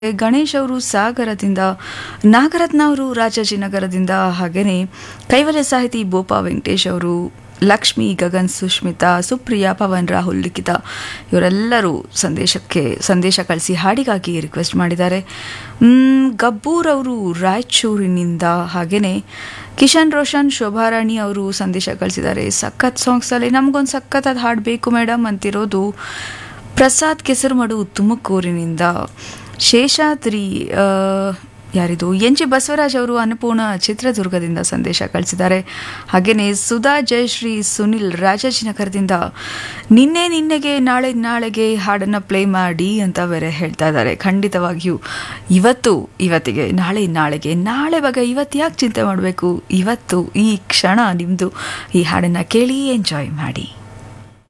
ಗಣೇಶ್ ಅವರು ಸಾಗರದಿಂದ ನಾಗರತ್ನ ಅವರು ರಾಜಾಜಿನಗರದಿಂದ ಹಾಗೆಯೇ ಕೈವಲ್ಯ ಸಾಹಿತಿ ಬೋಪಾ ವೆಂಕಟೇಶ್ ಅವರು ಲಕ್ಷ್ಮಿ ಗಗನ್ ಸುಷ್ಮಿತಾ ಸುಪ್ರಿಯಾ ಪವನ್ ರಾಹುಲ್ ಲಿಖಿತ ಇವರೆಲ್ಲರೂ ಸಂದೇಶಕ್ಕೆ ಸಂದೇಶ ಕಳಿಸಿ ಹಾಡಿಗಾಗಿ ರಿಕ್ವೆಸ್ಟ್ ಮಾಡಿದ್ದಾರೆ ಮ್, ಗಬ್ಬೂರ್ ಅವರು ರಾಯಚೂರಿನಿಂದ ಹಾಗೆಯೇ ಕಿಶನ್ ರೋಷನ್ ಶೋಭಾರಾಣಿ ಅವರು ಸಂದೇಶ ಕಳಿಸಿದ್ದಾರೆ ಸಖತ್ ಸಾಂಗ್ಸಲ್ಲಿ ನಮಗೊಂದು ಸಖತ್ ಅದು ಹಾಡಬೇಕು ಮೇಡಮ್ ಅಂತಿರೋದು ಪ್ರಸಾದ್ ಕೆಸರುಮಡು ತುಮಕೂರಿನಿಂದ ಶೇಷಾದ್ರಿ ಆ, ಯಾರಿದು ಎನ್ ಜಿ ಬಸವರಾಜ್ ಅವರು ಅನ್ನಪೂರ್ಣ ಚಿತ್ರದುರ್ಗದಿಂದ ಸಂದೇಶ ಕಳಿಸಿದ್ದಾರೆ ಹಾಗೆಯೇ ಸುಧಾ ಜಯಶ್ರೀ ಸುನಿಲ್ ರಾಜಾಜಿನಗರದಿಂದ ನಿನ್ನೆ ನಿನ್ನೆಗೆ ನಾಳೆ ನಾಳೆಗೆ ಹಾಡನ್ನು ಪ್ಲೇ ಮಾಡಿ ಅಂತ ಬೇರೆ ಹೇಳ್ತಾ ಇದ್ದಾರೆ ಖಂಡಿತವಾಗಿಯೂ ಇವತ್ತು ಇವತ್ತಿಗೆ ನಾಳೆ ನಾಳೆಗೆ ನಾಳೆ ಬಗ್ಗೆ ಇವತ್ತು ಯಾಕೆ ಚಿಂತೆ ಮಾಡಬೇಕು ಇವತ್ತು ಈ ಕ್ಷಣ ನಿಮ್ಮದು ಈ ಹಾಡನ್ನು ಕೇಳಿ ಎಂಜಾಯ್ ಮಾಡಿ